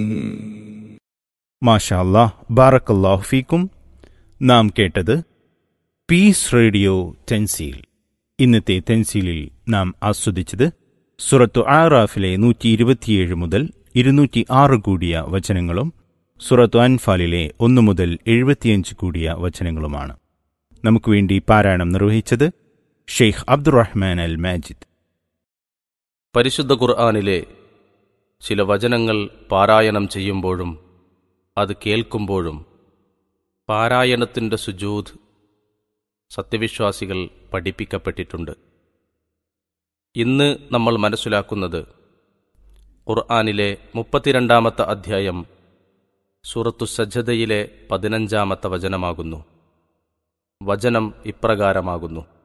മാഷാ അല്ലാഹ് ബാറക്കല്ലാഹു ഫീക്കും നാം കേട്ടത് പീസ് റേഡിയോ തെൻസീൽ ഇന്നത്തെ തെൻസീലിൽ നാം ആസ്വദിച്ചത് സുറത്തു ആറാഫിലെ നൂറ്റി ഇരുപത്തിയേഴ് മുതൽ ഇരുന്നൂറ്റി ആറ് കൂടിയ വചനങ്ങളും സുറത്തു അൻഫാലിലെ ഒന്ന് മുതൽ എഴുപത്തിയഞ്ച് കൂടിയ വചനങ്ങളുമാണ് നമുക്ക് വേണ്ടി പാരായണം നിർവഹിച്ചത് ഷെയ്ഖ് അബ്ദുറഹ്മാൻ അൽ മാജിദ് പരിശുദ്ധ ഖുർആാനിലെ ചില വചനങ്ങൾ പാരായണം ചെയ്യുമ്പോഴും അത് കേൾക്കുമ്പോഴും പാരായണത്തിൻ്റെ സുജൂദ് സത്യവിശ്വാസികൾ പഠിപ്പിക്കപ്പെട്ടിട്ടുണ്ട് ഇന്ന് നമ്മൾ മനസ്സിലാക്കുന്നത് ഖുർആാനിലെ മുപ്പത്തിരണ്ടാമത്തെ അധ്യായം സൂറത്തു സജ്ജതയിലെ പതിനഞ്ചാമത്തെ വചനമാകുന്നു വചനം ഇപ്രകാരമാകുന്നു